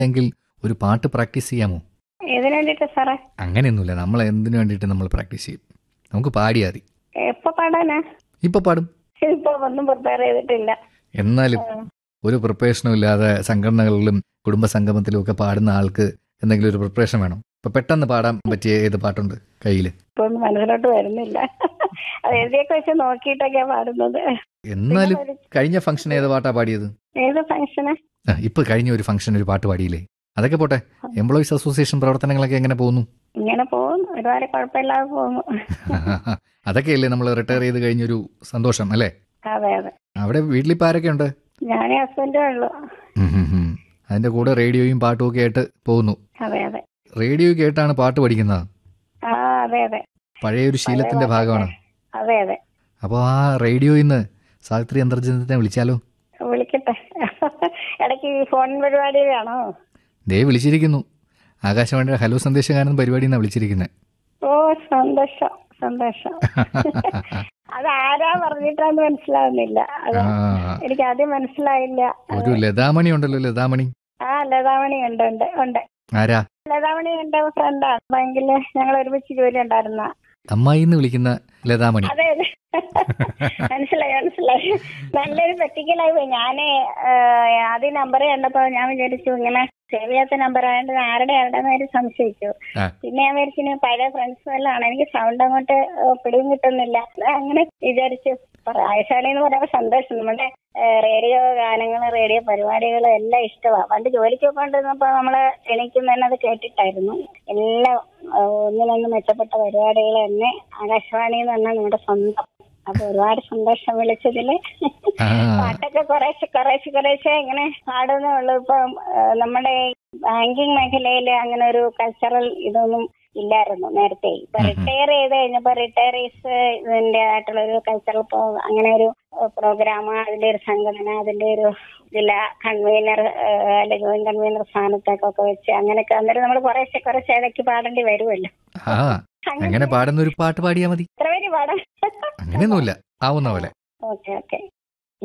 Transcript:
എങ്കിൽ ഒരു പാട്ട് പ്രാക്ടീസ് ചെയ്യാമോ ഏതിനു വേണ്ടിട്ട് സാറേ അങ്ങനെയൊന്നുമില്ല നമ്മൾ എന്തിനു വേണ്ടിയിട്ട് നമ്മൾ പ്രാക്ടീസ് ചെയ്യും നമുക്ക് പാടിയാൽ മതി എപ്പോ പാടാനാ ഇപ്പൊ പാടും ഇപ്പൊ ഒന്നും പ്രിപ്പയർ ചെയ്തിട്ടില്ല എന്നാലും ഒരു പ്രിപ്പറേഷനും ഇല്ലാതെ സംഘടനകളിലും കുടുംബ സംഗമത്തിലും ഒക്കെ പാടുന്ന ആൾക്ക് എന്തെങ്കിലും ഒരു പ്രിപ്പറേഷൻ വേണം ഇപ്പൊ പെട്ടെന്ന് പാടാൻ പറ്റിയ ഏത് പാട്ടുണ്ട് കയ്യിൽ ഇപ്പൊ ഒന്നും മനസ്സിലോട്ട് വരുന്നില്ല അത് എഴുതിയൊക്കെ വെച്ച് നോക്കിയിട്ടൊക്കെയാ പാടുന്നത് എന്നാലും കഴിഞ്ഞ ഫംഗ്ഷൻ ഏത് പാട്ടാ പാടിയത് ഏത് ഫംഗ്ഷന് ആ, ഇപ്പൊ കഴിഞ്ഞ ഒരു ഫംഗ്ഷൻ ഒരു പാട്ട് പാടിയില്ലേ അതൊക്കെ പോട്ടെ എംപ്ലോയീസ് അസോസിയേഷൻ പ്രവർത്തനങ്ങളൊക്കെ എങ്ങനെ പോകുന്നു ഇങ്ങനെ പോകുന്നു ഒരുപാട് കുഴപ്പമില്ലാതെ പോകുന്നു അതൊക്കെയല്ലേ നമ്മൾ റിട്ടയർ ചെയ്ത് കഴിഞ്ഞൊരു സന്തോഷം അല്ലേ അതെ അതെ അവിടെ വീട്ടിലിപ്പോൾ ആരൊക്കെ ഉണ്ട് ഞാനേ ഹസ്ബൻഡേ ഉള്ളു ഉം ഉം ഉം. അതിന്റെ കൂടെ റേഡിയോയും പാട്ടും ഒക്കെ ആയിട്ട് പോകുന്നു അതെ അതെ റേഡിയോ കേട്ടാണ് പാട്ട് പഠിക്കുന്നത് ആ അതെ അതെ പഴയ ഒരു ശീലത്തിന്റെ ഭാഗമാണ് അതെ അതെ അപ്പോൾ ആ റേഡിയോയിൽ നിന്ന് സാവിത്രി അന്തർജനത്തിനെ വിളിച്ചാലോ വിളിക്കട്ടെ ഇടയ്ക്ക് ഈ ഫോൺ പരിപാടിയിലാണോ ദേ വിളിച്ചിരിക്കുന്നു ആകാശവാണിയുടെ ഹലോ സന്ദേശകാരൻ പരിപാടി എന്നാണ് വിളിച്ചിരിക്കുന്നത് ഓ സന്തോഷം സന്തോഷം അത് ആരാ പറഞ്ഞിട്ടാന്ന് മനസ്സിലാവുന്നില്ല അത് ആ എനിക്ക് ആദ്യം മനസ്സിലായില്ല ഒരു ലതാമണി ഉണ്ടല്ലോ ലതാമണി ആ ലതാമണി ഉണ്ട് ഉണ്ട് ഉണ്ട് ആരാ ലതാമണി എന്റെ ഫ്രണ്ടാണ് ബാങ്കില് ഞങ്ങൾ ഒരുമിച്ച് ജോലി ഉണ്ടായിരുന്ന അമ്മായി എന്ന് വിളിക്കുന്ന ലതാമണി അതെ അതെ മനസ്സിലായി മനസ്സിലായി നല്ലൊരു പറ്റിക്കലായി പോയി ഞാന് ആദ്യം നമ്പർ കണ്ടപ്പോ ഞാൻ വിചാരിച്ചു ഇങ്ങനെ സേവ് ചെയ്യാത്ത നമ്പർ ആയതുകൊണ്ട് ആരുടെ ആരുടെന്ന് ഒരു സംശയിച്ചു ആ. പിന്നെ ഞാൻ വിചാരിച്ചു ഇനി പഴയ ഫ്രണ്ട്സ് എല്ലാം എനിക്ക് സൗണ്ട് അങ്ങോട്ട് ഏഹ്, പിടിയും കിട്ടുന്നില്ല അങ്ങനെ വിചാരിച്ചു ആയശാലി എന്ന് പറയുമ്പോൾ സന്തോഷം നമ്മുടെ റേഡിയോ ഗാനങ്ങൾ റേഡിയോ പരിപാടികൾ എല്ലാം ഇഷ്ടമാണ് പണ്ട് ജോലിക്ക് പോയിക്കൊണ്ടിരുന്നപ്പോ നമ്മള് ക്ഷണിക്കുന്ന തന്നെ അത് കേട്ടിട്ടായിരുന്നു എല്ലാം ഏഹ്, ഒന്നിനൊന്ന് മെച്ചപ്പെട്ട പരിപാടികൾ തന്നെ ആകാശവാണി എന്ന് പറഞ്ഞാൽ നമ്മുടെ സ്വന്തം അപ്പൊ ഒരുപാട് സന്തോഷം വിളിച്ചതില് ആ പാട്ടൊക്കെ കുറേശ്ശെ കുറേശ്ശെ കുറേശ്ശെ ഇങ്ങനെ പാടുന്നേ ഉള്ളൂ ഇപ്പം ഏഹ്, നമ്മുടെ ബാങ്കിങ് മേഖലയിൽ അങ്ങനെ ഒരു കൾച്ചറൽ ഇതൊന്നും ഇല്ലായിരുന്നു നേരത്തെ ഇപ്പൊ റിട്ടയർ ചെയ്ത് കഴിഞ്ഞപ്പോ റിട്ടയറീസ് ഇതിന്റെ ആയിട്ടുള്ള ഒരു കൾച്ചറൽ അങ്ങനെ ഒരു പ്രോഗ്രാം അതിന്റെ ഒരു സംഘടന അതിന്റെ ഒരു ജില്ലാ കൺവീനർ അല്ലെ ജോയിന്റ് കൺവീനർ സ്ഥാനത്തേക്കൊക്കെ വെച്ച് അങ്ങനെയൊക്കെ അന്നേരം നമ്മൾ കുറേശ്ശെ കുറേശ്ശെ ഇടയ്ക്ക് പാടേണ്ടി വരുമല്ലോ ആ അങ്ങനെ പാടുന്ന ഒരു പാട്ട് പാടിയാ മതി എത്ര പേര് പാടാം അങ്ങനെയൊന്നുമില്ല ആവുന്ന പോലെ ഓക്കെ ഓക്കെ